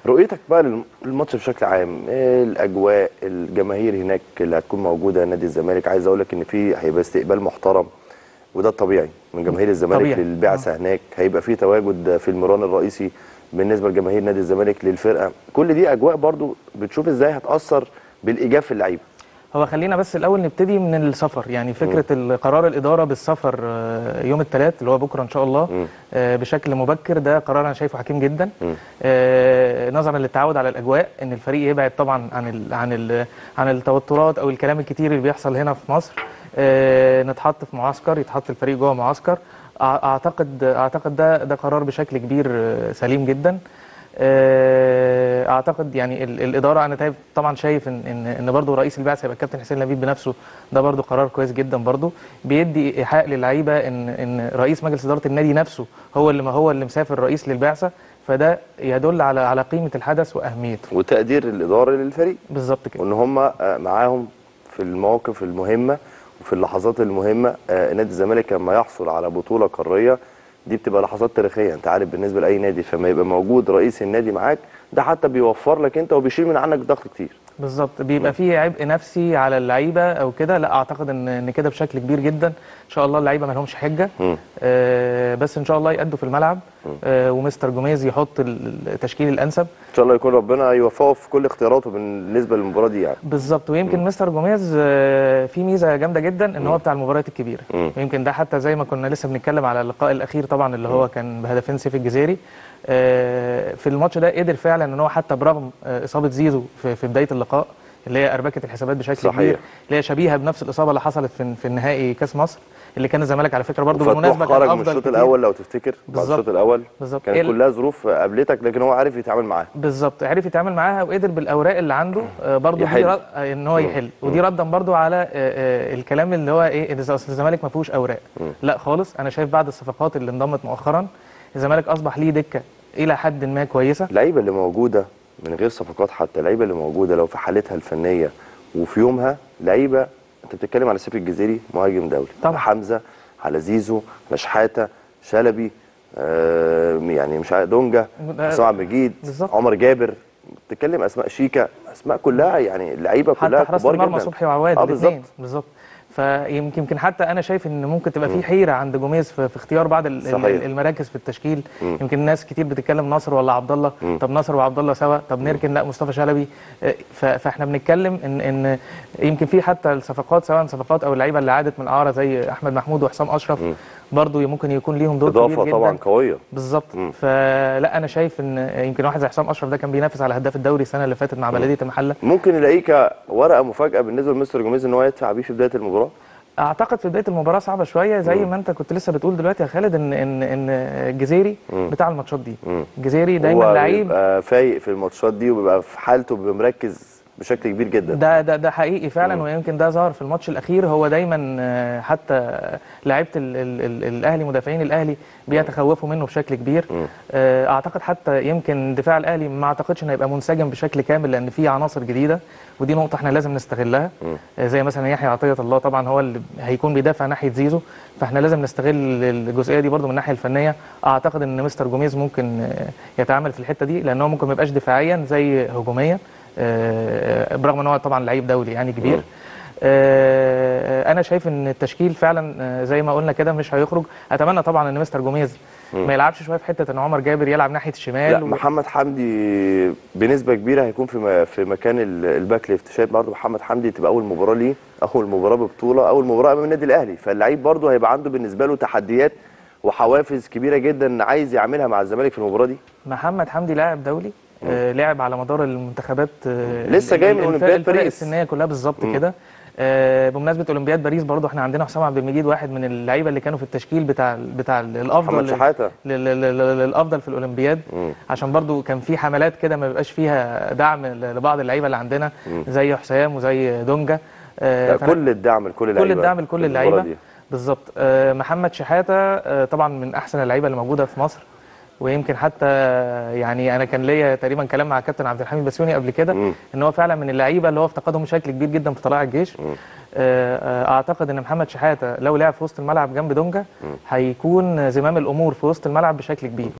رؤيتك بقى للم- للماتش بشكل عام إيه الاجواء الجماهير هناك اللي هتكون موجوده نادي الزمالك عايز اقول لك ان في هيبقى استقبال محترم وده الطبيعي من جماهير الزمالك طبيعي. للبعثه هناك هيبقى في تواجد في المران الرئيسي بالنسبه لجماهير نادي الزمالك للفرقه كل دي اجواء برضو بتشوف ازاي هتاثر بالايجاب في اللعيبه هو خلينا بس الاول نبتدي من السفر يعني فكره القرار الاداره بالسفر آه، يوم الثلاث اللي هو بكره ان شاء الله مم. آه، بشكل مبكر ده قرار انا شايفه حكيم جدا مم. آه، نظرا للتعود على الاجواء ان الفريق يبعد طبعا عن ال عن ال عن التوترات او الكلام الكتير اللي بيحصل هنا في مصر آه، نتحط في معسكر يتحط الفريق جوه معسكر أع- اعتقد اعتقد ده ده قرار بشكل كبير آه، سليم جدا آه، اعتقد يعني ال- الاداره انا تايب- طبعا شايف ان ان ان برضه رئيس البعثه هيبقى الكابتن حسين لبيب بنفسه ده برضه قرار كويس جدا برضه بيدي ايحاء للعيبه ان ان رئيس مجلس اداره النادي نفسه هو اللي ما هو اللي مسافر رئيس للبعثه فده يدل على على قيمه الحدث واهميته وتقدير الاداره للفريق بالظبط كده وان هم آه، معاهم في المواقف المهمه وفي اللحظات المهمه آه، نادي الزمالك لما يحصل على بطوله قاريه دي بتبقى لحظات تاريخيه انت عارف بالنسبه لاي نادي فما يبقى موجود رئيس النادي معاك ده حتى بيوفر لك انت وبيشيل من عنك ضغط كتير بالظبط بيبقى فيه عبء نفسي على اللعيبه او كده لا اعتقد ان ان كده بشكل كبير جدا ان شاء الله اللعيبه ما لهمش حجه مم. آه بس ان شاء الله يأدوا في الملعب آه ومستر جوميز يحط ال- التشكيل الانسب ان شاء الله يكون ربنا يوفقه في كل اختياراته بالنسبه للمباراه دي يعني بالظبط ويمكن مستر جوميز آه، في ميزه جامده جدا ان هو بتاع المباريات الكبيره مم. ويمكن ده حتى زي ما كنا لسه بنتكلم على اللقاء الاخير طبعا اللي هو كان بهدفين سيف الجزيري آه، في الماتش ده قدر فعلا ان هو حتى برغم آه، اصابه زيزو في في بدايه اللقاء اللي هي اربكه الحسابات بشكل صحيح. كبير اللي هي شبيهه بنفس الاصابه اللي حصلت في في النهائي كاس مصر اللي كان الزمالك على فكره برضه وفتوح بالمناسبه كان خرج من افضل الشوط كتير. الاول لو تفتكر بعد بالظبط. الشوط الاول بالظبط. كانت ال- كلها ظروف قابلتك لكن هو عارف يتعامل معاها بالظبط عرف يتعامل معاها وقدر بالاوراق اللي عنده آه، برضه دي يحل. رد... آه، ان هو يحل ودي ردا برضه على آه، آه، الكلام اللي هو ايه ان أصل الزمالك ما فيهوش اوراق لا خالص انا شايف بعد الصفقات اللي انضمت مؤخرا الزمالك اصبح ليه دكه الى حد ما كويسه اللعيبه اللي موجوده من غير صفقات حتى اللعيبه اللي موجوده لو في حالتها الفنيه وفي يومها لعيبه انت بتتكلم على سيف الجزيري مهاجم دولي طبعا. على حمزه على زيزو على شحاته شلبي آه يعني مش عارف دونجا آه، حسام عبد المجيد بالظبط. عمر جابر بتتكلم اسماء شيكا اسماء كلها يعني اللعيبه كلها حتى حراسه كبار المرمى جدا صبحي وعواد اه الاثنين بالظبط بالظبط فيمكن يمكن حتى انا شايف ان ممكن تبقى في حيره عند جوميز في, في اختيار بعض ال- ال- صحيح. المراكز في التشكيل مم. يمكن ناس كتير بتتكلم ناصر ولا عبد الله مم. طب ناصر وعبد الله سوا طب نركن لا مصطفى شلبي آه، ف- فاحنا بنتكلم ان ان يمكن في حتى الصفقات سواء صفقات او اللعيبه اللي عادت من اعاره زي احمد محمود وحسام اشرف مم. برضو ممكن يكون ليهم دور كبير اضافه جدا طبعا قويه بالظبط مم. فلا انا شايف ان يمكن واحد زي حسام اشرف ده كان بينافس على هداف الدوري السنه اللي فاتت مع بلديه المحله ممكن نلاقيه كورقه مفاجاه بالنسبه لمستر جوميز ان هو يدفع بيه في بدايه المباراه اعتقد في بدايه المباراه صعبه شويه زي ما انت كنت لسه بتقول دلوقتي يا خالد ان ان ان الجزيري مم. بتاع الماتشات دي مم. الجزيري دايما هو لعيب بيبقى فايق في الماتشات دي وبيبقى في حالته بيبقى مركز بشكل كبير جدا ده ده ده حقيقي فعلا مم. ويمكن ده ظهر في الماتش الاخير هو دايما آه، حتى لعيبه ال- ال- ال- الاهلي مدافعين الاهلي بيتخوفوا منه بشكل كبير مم. آه، اعتقد حتى يمكن دفاع الاهلي ما اعتقدش انه هيبقى منسجم بشكل كامل لان في عناصر جديده ودي نقطه احنا لازم نستغلها مم. آه، زي مثلا يحيى عطيه الله طبعا هو اللي هيكون بيدافع ناحيه زيزو فاحنا لازم نستغل الجزئيه دي برضو من الناحيه الفنيه اعتقد ان مستر جوميز ممكن آه، يتعامل في الحته دي لان هو ممكن ما يبقاش دفاعيا زي هجوميا آه، برغم ان هو طبعا لعيب دولي يعني كبير مم. آه، انا شايف ان التشكيل فعلا آه، زي ما قلنا كده مش هيخرج اتمنى طبعا ان مستر جوميز مم. ما يلعبش شويه في حته ان عمر جابر يلعب ناحيه الشمال لا محمد حمدي بنسبه كبيره هيكون في م- في مكان ال- الباك ليفت شايف برضه محمد حمدي تبقى اول مباراه ليه اول مباراه ببطوله اول مباراه امام النادي الاهلي فاللعيب برضه هيبقى عنده بالنسبه له تحديات وحوافز كبيره جدا عايز يعملها مع الزمالك في المباراه دي محمد حمدي لاعب دولي آه لعب على مدار المنتخبات آه لسه ال- جاي من ال- أولمبياد الفرق باريس. السنيه كلها بالظبط مم. كده آه بمناسبه اولمبياد باريس برضو احنا عندنا حسام عبد المجيد واحد من اللعيبه اللي كانوا في التشكيل بتاع بتاع الافضل محمد شحاته لل- لل- لل- للافضل في الاولمبياد مم. عشان برضو كان في حملات كده ما بيبقاش فيها دعم ل- لبعض اللعيبه اللي عندنا مم. زي حسام وزي دونجا آه لا، فأنا- كل الدعم لكل اللعيبه كل الدعم لكل في المباراة اللعيبه دي. بالظبط آه، محمد شحاته آه، طبعا من احسن اللعيبه اللي موجوده في مصر ويمكن حتى آه، يعني انا كان ليا تقريبا كلام مع كابتن عبد الحميد بسيوني قبل كده مم. ان هو فعلا من اللعيبه اللي هو افتقدهم بشكل كبير جدا في طلائع الجيش مم. آه، آه، اعتقد ان محمد شحاته لو لعب في وسط الملعب جنب دونجا هيكون زمام الامور في وسط الملعب بشكل كبير